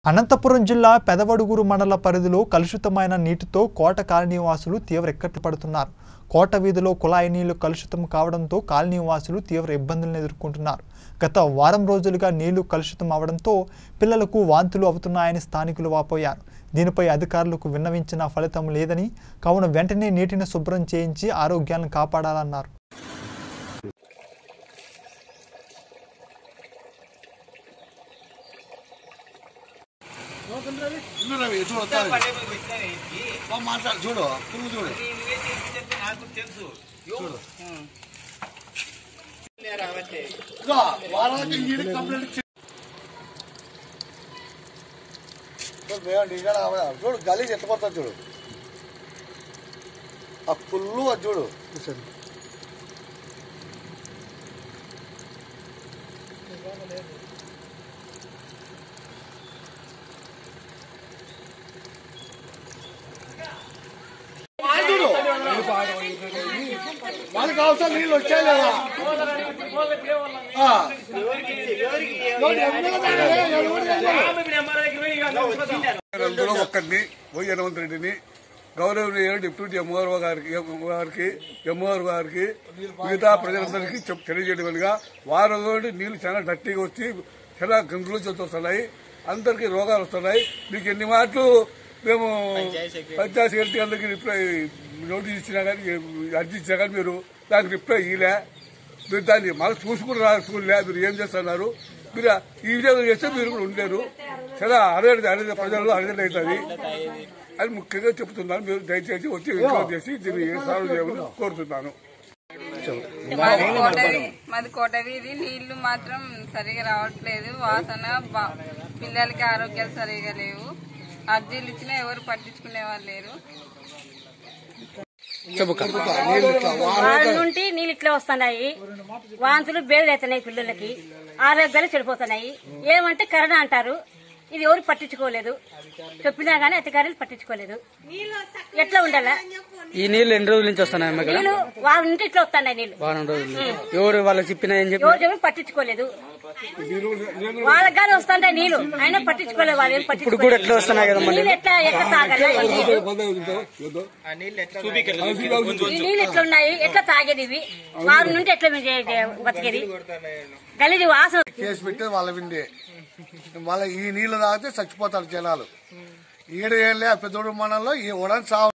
అనంతపురం జిల్లా పెదవడుగురు మండల పరిధిలో కలుషితమైన నీటితో కోట కాలనీవాసులు తీవ్ర ఇక్కట్లు పడుతున్నారు కోట వీధిలో కుళాయి నీళ్లు కలుషితం కావడంతో కాలనీవాసులు తీవ్ర ఇబ్బందులను ఎదుర్కొంటున్నారు గత వారం రోజులుగా నీళ్లు కలుషితం అవడంతో పిల్లలకు వాంతులు అవుతున్నాయని స్థానికులు వాపోయారు దీనిపై అధికారులకు విన్నవించిన ఫలితం లేదని కావున వెంటనే నీటిని శుభ్రం చేయించి ఆరోగ్యాలను కాపాడాలన్నారు ఇల్లు రవి చూడు వస్తాను బాగా మాట్లాడు చూడు పురుగు చూడు చూడు ఇదిగో, వారానికి ఈడు కంప్లైంట్ ఇచ్చి చూడు, మేమండి ఇక్కడ ఆవిడ. చూడు గలీజ్ ఎత్తుకొస్తా చూడు ఆ పుల్లు అది చూడు చూడు వాళ్ళకి అవసరం నీళ్ళు వచ్చాయి లేదా ఆ. ఎవరు ఎమ్మెల్యే ఎవరు అందులో ఒక్కరిని పోయి హనుమంత్ రెడ్డిని గౌరవనీయులు డిప్యూటీ ఎంఆర్ఓ గారికి ఎంఓ గారికి ఎంఆర్ గారికి మిగతా ప్రజలందరికీ చెప్ తెలియజేయడం వారం నుండి నీళ్లు చాలా డట్టిగా వచ్చి చాలా గంగులు వస్తున్నాయి అందరికీ రోగాలు వస్తున్నాయి మీకు ఎన్ని మాటలు మేము పంచాయతీ సెక్రటరీ అందరికీ రిప్లై నోటీస్ ఇచ్చినా కానీ అర్జీ ఇచ్చినా కానీ మీరు దానికి రిప్లై ఇయ్యలే మీరు దాన్ని మళ్ళీ చూసుకుని రాసుకునిలే మీరు ఏం చేస్తున్నారు మీరు ఈ విధంగా చేస్తే మీరు కూడా ఉండలేరు చాలా అరవై అరవై ప్రజల్లో అరవై అవుతుంది అని ముఖ్యంగా చెప్తున్నాను మీరు దయచేసి వచ్చి ఇంట్లో చేసి దీన్ని సాల్వ్ చేయమని కోరుతున్నాను మాది కోటవి మాది కోటవి ఇది నీళ్లు మాత్రం సరిగా రావట్లేదు వాసన బా- పిల్లలకి ఆరోగ్యాలు సరిగా లేవు అర్జీలు ఇచ్చినా ఎవరు పట్టించుకునే వాళ్ళు లేరు వాళ్ళ నుండి నీళ్ళు ఇట్లా వస్తున్నాయి వాంతులు బేదలు అవుతున్నాయి పిల్లలకి ఆరోగ్యాలు చెడిపోతున్నాయి ఏమంటే కరోనా అంటారు ఇది ఎవరు పట్టించుకోలేదు చెప్పినా గానీ అధికారులు పట్టించుకోలేదు ఎట్లా ఉండాలా ఈ నీళ్లు ఎన్ని రోజుల నుంచి వస్తున్నాయి అమ్మ ఇక్కడ నీళ్ళు వాళ్ళ నుండి ఇట్లా వస్తున్నాయి నీళ్ళు వారం రోజులు ఎవరు వాళ్ళకి చెప్పినా ఏం చెప్పి ఎవరు చెప్పి పట్టించుకోలేదు వాళ్ళకి కానీ వస్తుంటాయి నీళ్ళు అయినా పట్టించుకోలేదు వాళ్ళు ఏం ఇప్పుడు కూడా ఎట్లా వస్తున్నాయి కదమ్మా నీళ్ళు ఎట్లా ఎట్లా తాగాలా ఈ నీళ్ళు? ఈ నీళ్ళు ఎట్లా ఉన్నాయి ఎట్లా తాగేది ఇవి వారి నుండి ఎట్లా మేము చే- చే- బతికేది గలీది వాసన కేసు పెట్టేది వాళ్ళ విండే వాళ్ళ ఈ నీళ్లు తాగితే చచ్చిపోతారు జనాలు ఈడ ఏళ్ళే ఆ పెద్దోడు మండలంలో ఈ ఉడని సాగు